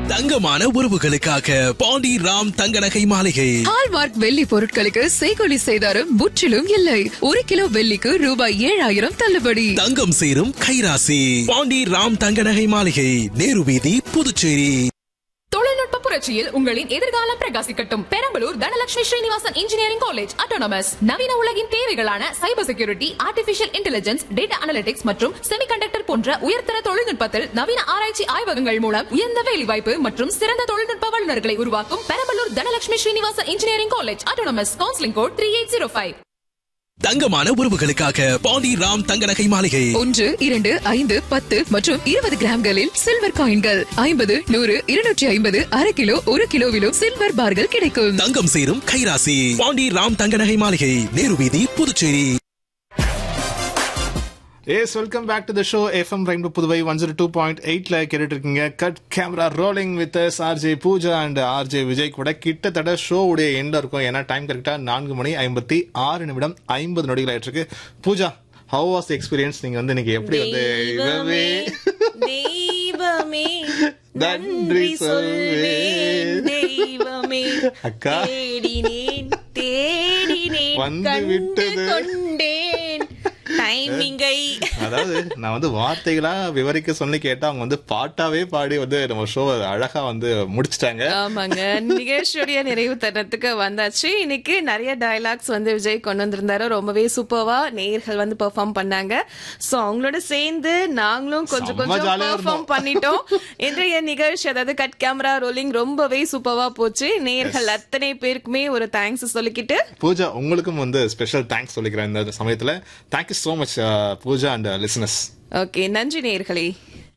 தங்கமான உறவுகளுக்காக பாண்டி ராம் தங்க நகை மாளிகை ஹால்மார்க் வெள்ளி பொருட்களுக்கு செய்கொலி செய்தாரும் முற்றிலும் இல்லை ஒரு கிலோ வெள்ளிக்கு ரூபாய் ஏழாயிரம் தள்ளுபடி தங்கம் சேரும் கைராசி பாண்டி ராம் தங்க நகை மாளிகை நேரு வீதி புதுச்சேரி தொழில்நுட்ப புரட்சியில் உங்களின் எதிர்காலம் பிரகாசிக்கட்டும் Perambalur Dhanalakshmi Srinivasan engineering college autonomous நவீன உலகின் தேவைகளான cyber security artificial intelligence data analytics மற்றும் செமிகண்டக்டர் போன்ற உயர்தர தொழில்நுட்பத்தில் நவீன ஆராய்ச்சி ஆய்வகங்கள் மூலம் உயர்ந்த வேலைவாய்ப்பு மற்றும் சிறந்த தொழில்நுட்ப வல்லுநர்களை உருவாக்கும் Perambalur Dhanalakshmi Srinivasan engineering college autonomous counselling code three eight zero five தங்கமான உறவுகளுக்காக பாண்டி ராம் தங்க நகை மாளிகை ஒன்று இரண்டு ஐந்து பத்து மற்றும் இருபது கிராம்களில் சில்வர் காயின்கள் ஐம்பது நூறு இருநூற்றி ஐம்பது அரை கிலோ ஒரு கிலோவிலும் சில்வர் பார்கள் கிடைக்கும் தங்கம் சேரும் கைராசி பாண்டி ராம் தங்க நகை மாளிகை நேரு வீதி Puducherry yes welcome back to the show FM Rainbow Puduvai one zero two point எயிட்ல கேட்டுட்டு இருக்கீங்க cut camera rolling with RJ Pooja and RJ Vijay கூட கிட்டத்தட்ட ஷோ உடைய எண்ட்ல இருக்கும் ஏன்னா டைம் கரெக்டா நான்கு மணி ஐம்பத்தி ஆறு நிமிடம் ஐம்பது நொடிகள் ஆயிட்டு இருக்கு பூஜா ஹவ் வாஸ் எக்ஸ்பீரியன்ஸ் நீங்க வந்து இன்னைக்கு எப்படி வந்து தெய்வமே தெய்வமே நன்றி நன்றி சொல்வேன். சொல்வேன் தெய்வமே அக்கா. தேடினேன் தேடினேன் வந்து கண்டு விட்டது. கொண்டேன் டைமிங்கை அதாவது நான் வந்து வார்த்தைகளா விவரிக்க சொல்லி கேட்டா அவங்க வந்து பாட்டாவே பாடி வந்து நம்ம ஷோ அழகா வந்து முடிச்சிட்டாங்க ஆமாங்க நிகழ்ச்சியுடைய நிறைவு தருணத்துக்கு வந்தாச்சு இன்னைக்கு நிறைய டயலாக்ஸ் வந்து விஜய் கொண்டு வந்திருந்தாரு ரொம்பவே சூப்பர்வா நேயர்கள் வந்து பெர்ஃபார்ம் பண்ணாங்க சோ அவங்களோட சேர்ந்து நாங்களும் கொஞ்சம் செம்ம கொஞ்சம் jolly ஆ பெர்ஃபார்ம் இருந்தோம். பண்ணிட்டோம் இன்றைய நிகழ்ச்சி அதாவது கட் கேமரா ரோலிங் ரொம்பவே சூப்பர்வா போச்சு நேயர்கள் அத்தனை பேருக்குமே ஒரு தேங்க்ஸ் சொல்லிக்கிட்டு பூஜா உங்களுக்கும் வந்து ஸ்பெஷல் தேங்க்ஸ் சொல்லிக்கிறேன் இந்த சமயத்துல thank you so much Pooja and listeners okay நன்றி நேயர்களே